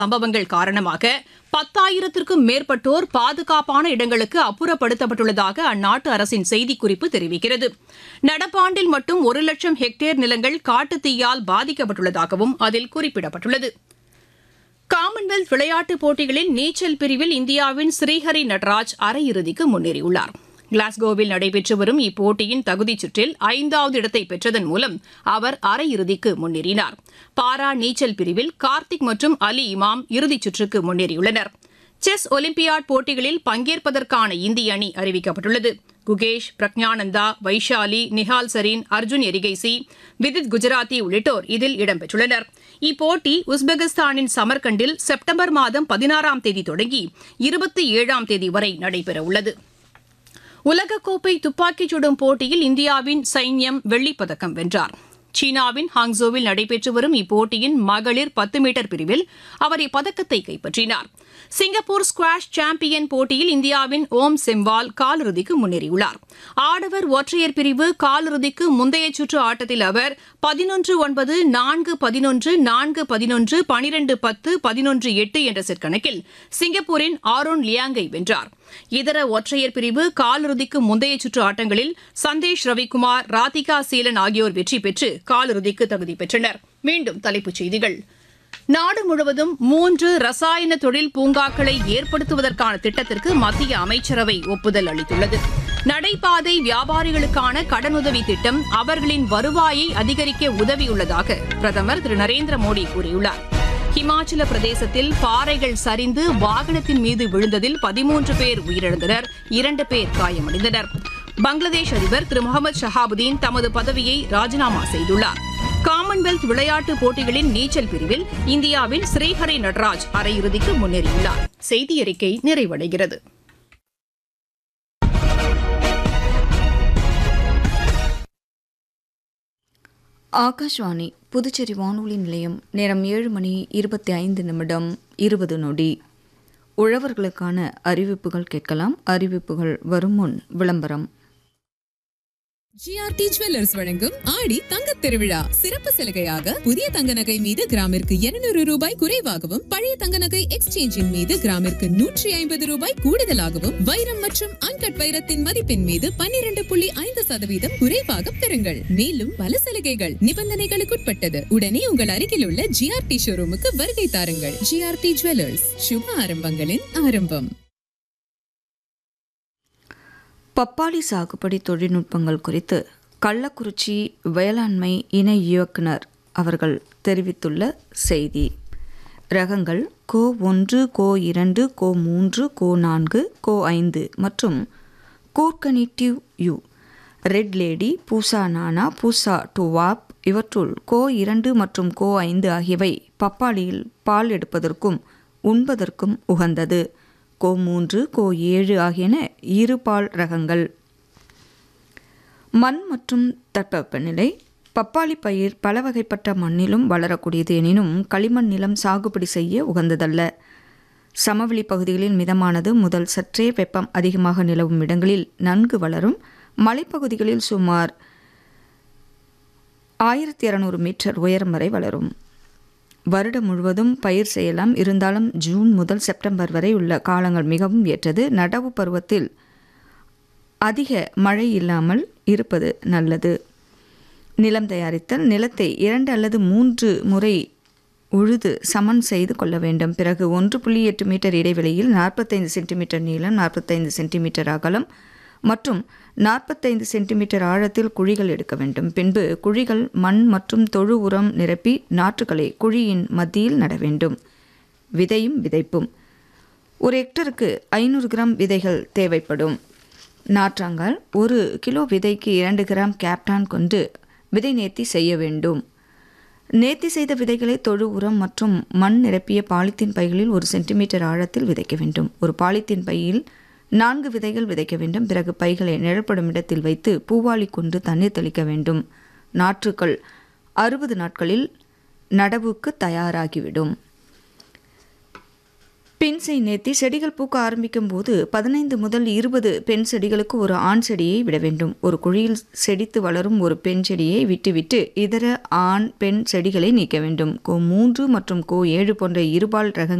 சம்பவங்கள் காரணமாக பத்தாயிரத்திற்கும் மேற்பட்டோர் பாதுகாப்பான இடங்களுக்கு அப்புறப்படுத்தப்பட்டுள்ளதாக அந்நாட்டு அரசின் செய்திக்குறிப்பு தெரிவிக்கிறது நடப்பாண்டில் மட்டும் ஒரு லட்சம் ஹெக்டேர் நிலங்கள் காட்டுத் தீயால் பாதிக்கப்பட்டுள்ளதாகவும் அதில் குறிப்பிடப்பட்டுள்ளது காமன்வெல்த் விளையாட்டுப் போட்டிகளின் நீச்சல் பிரிவில் இந்தியாவின் ஸ்ரீஹரி நடராஜ் அரையிறுதிக்கு முன்னேறியுள்ளார் கிளாஸ்கோவில் நடைபெற்று வரும் இப்போட்டியின் தகுதிச் சுற்றில் ஐந்தாவது இடத்தை பெற்றதன் மூலம் அவர் அரையிறுதிக்கு முன்னேறினார் பாரா நீச்சல் பிரிவில் கார்த்திக் மற்றும் அலி இமாம் இறுதிச் சுற்றுக்கு முன்னேறியுள்ளனர் செஸ் ஒலிம்பியாட் போட்டிகளில் பங்கேற்பதற்கான இந்திய அணி அறிவிக்கப்பட்டுள்ளது குகேஷ் பிரக்ஞானந்தா வைஷாலி நிஹால் சரீன் அர்ஜுன் எரிகைசி விதித் குஜராத்தி உள்ளிட்டோர் இதில் இடம்பெற்றுள்ளனர் இப்போட்டி உஸ்பெகிஸ்தானின் சமர்கண்டில் செப்டம்பர் மாதம் பதினாறாம் தேதி தொடங்கி இருபத்தி ஏழாம் தேதி வரை நடைபெறவுள்ளது உலகக்கோப்பை துப்பாக்கிச் சுடும் போட்டியில் இந்தியாவின் சைன்யம் வெள்ளிப்பதக்கம் வென்றார் சீனாவின் ஹாங்ஸோவில் நடைபெற்று வரும் இப்போட்டியின் மகளிர் பத்து மீட்டர் பிரிவில் அவர் இப்பதக்கத்தை கைப்பற்றினார் சிங்கப்பூர் ஸ்குவாஷ் சாம்பியன் போட்டியில் இந்தியாவின் ஓம் செம்வால் காலிறுதிக்கு முன்னேறியுள்ளார் ஆடவர் ஒற்றையர் பிரிவு காலிறுதிக்கு முந்தைய சுற்று ஆட்டத்தில் அவர் பதினொன்று ஒன்பது நான்கு பதினொன்று நான்கு பதினொன்று பனிரெண்டு பத்து பதினொன்று எட்டு என்ற செட் கணக்கில் சிங்கப்பூரின் ஆரோன் லியாங்கை வென்றார் இதர ஒற்றையர் பிரிவு காலிறுதிக்கு முந்தைய சுற்று ஆட்டங்களில் சந்தேஷ் ரவிக்குமார் ராதிகா சீலன் ஆகியோர் வெற்றி பெற்று காலிறுதிக்கு தகுதி பெற்றனர் மீண்டும் தலைப்புச் செய்திகள் நாடு முழுவதும் மூன்று ரசாயன தொழில் பூங்காக்களை ஏற்படுத்துவதற்கான திட்டத்திற்கு மத்திய அமைச்சரவை ஒப்புதல் அளித்துள்ளது நடைபாதை வியாபாரிகளுக்கான கடனுதவி திட்டம் அவர்களின் வருவாயை அதிகரிக்க உதவியுள்ளதாக பிரதமர் திரு நரேந்திர மோடி கூறியுள்ளார் ஹிமாச்சல பிரதேசத்தில் பாறைகள் சரிந்து வாகனத்தின் மீது விழுந்ததில் பதிமூன்று பேர் உயிரிழந்தனர் இரண்டு பேர் காயமடைந்தனர் பங்களாதேஷ் அதிபர் திரு முகமது ஷஹாபுதீன் தமது பதவியை ராஜினாமா செய்துள்ளார் காமன்வெல்த் விளையாட்டுப் போட்டிகளின் நீச்சல் பிரிவில் இந்தியாவின் ஸ்ரீஹரி நடராஜ் அரையிறுதிக்கு முன்னேறியுள்ளார் செய்தி அறிக்கை நிறைவடைகிறது ஆகாஷ்வாணி புதுச்சேரி வானொலி நிலையம் நேரம் ஏழு மணி இருபத்தி ஐந்து நிமிடம் இருபது நொடி உழவர்களுக்கான அறிவிப்புகள் கேட்கலாம் அறிவிப்புகள் வரும் முன் விளம்பரம் ஜிஆர்டி ஜுவல்லர்ஸ் வழங்கும் ஆடி தங்கத் திருவிழா சிறப்பு சலுகையாக புதிய தங்க நகை மீது கிராமிற்கு இருநூறு ரூபாய் குறைவாகவும் பழைய தங்க நகை எக்ஸ்சேஞ்சின் மீது கிராமிற்கு நூற்றி ஐம்பது ரூபாய் கூடுதலாகவும் வைரம் மற்றும் அன்கட் வைரத்தின் மதிப்பின் மீது பன்னிரண்டு புள்ளி ஐந்து சதவீதம் குறைவாக பெறுங்கள் மேலும் பல சலுகைகள் நிபந்தனைகளுக்குட்பட்டது உடனே உங்கள் அருகில் உள்ள ஜிஆர்டி ஷோரூமுக்கு வருகை தாருங்கள் ஜிஆர்டி ஜுவல்லர்ஸ் சுப ஆரம்பங்களின் ஆரம்பம் பப்பாளி சாகுபடி தொழில்நுட்பங்கள் குறித்து கள்ளக்குறிச்சி வேளாண்மை இணை இயக்குனர் அவர்கள் தெரிவித்துள்ள செய்தி ரகங்கள் கோ ஒன்று கோ இரண்டு கோ மூன்று கோ நான்கு கோ ஐந்து மற்றும் கூர்கனிட்டிவ் யூ ரெட் லேடி பூசா நானா பூசா டுவாப் இவற்றுள் கோ இரண்டு மற்றும் கோ ஐந்து ஆகியவை பப்பாளியில் பால் எடுப்பதற்கும் உண்பதற்கும் உகந்தது கோ மூன்று கோ ஏழு ஆகியன இருபால் ரகங்கள் மண் மற்றும் தட்பவெப்பநிலை பப்பாளி பயிர் பல வகைப்பட்ட மண்ணிலும் வளரக்கூடியது எனினும் களிமண் நிலம் சாகுபடி செய்ய உகந்ததல்ல சமவெளி பகுதிகளில் மிதமானது முதல் சற்றே வெப்பம் அதிகமாக நிலவும் இடங்களில் நன்கு வளரும் மலைப்பகுதிகளில் சுமார் ஆயிரத்தி இரநூறு மீட்டர் உயரம் வரை வளரும் வருடம் முழுவதும் பயிர் செய்யலாம் இருந்தாலும் ஜூன் முதல் செப்டம்பர் வரை உள்ள காலங்கள் மிகவும் ஏற்றது நடவு பருவத்தில் அதிக மழை இல்லாமல் இருப்பது நல்லது நிலம் தயாரித்தல் நிலத்தை இரண்டு அல்லது மூன்று முறை உழுது சமன் செய்து கொள்ள வேண்டும் பிறகு ஒன்று புள்ளி எட்டு மீட்டர் இடைவெளியில் நாற்பத்தைந்து சென்டிமீட்டர் நீளம் நாற்பத்தைந்து சென்டிமீட்டர் அகலம் மற்றும் நாற்பத்தைந்து சென்டிமீட்டர் ஆழத்தில் குழிகள் எடுக்க வேண்டும் பின்பு குழிகள் மண் மற்றும் தொழு உரம் நிரப்பி நாற்றுகளை குழியின் மத்தியில் நட வேண்டும் விதையும் விதைப்பும் ஒரு ஹெக்டருக்கு ஐநூறு கிராம் விதைகள் தேவைப்படும் நாற்றாங்கால் ஒரு கிலோ விதைக்கு இரண்டு கிராம் கேப்டான் கொண்டு விதை நேர்த்தி செய்ய வேண்டும் நேர்த்தி செய்த விதைகளை தொழு உரம் மற்றும் மண் நிரப்பிய பாலித்தீன் பைகளில் ஒரு சென்டிமீட்டர் ஆழத்தில் விதைக்க வேண்டும் ஒரு பாலித்தீன் பையில் நான்கு விதைகள் விதைக்க வேண்டும் பிறகு பைகளை நிழற்படும் இடத்தில் வைத்து பூவாளி கொண்டு தண்ணீர் தெளிக்க வேண்டும் நாற்றுக்கள் அறுபது நாட்களில் நடவுக்கு தயாராகிவிடும் பின் ஆணிசை நேர்த்தி செடிகள் பூக்க ஆரம்பிக்கும் போது பதினைந்து முதல் இருபது பெண் செடிகளுக்கு ஒரு ஆண் செடியை விட வேண்டும் ஒரு குழியில் செடித்து வளரும் ஒரு பெண் செடியை விட்டுவிட்டு இதர ஆண் பெண் செடிகளை நீக்க வேண்டும் கோ மூன்று மற்றும் கோ ஏழு போன்ற இருபால் ரகங்கள்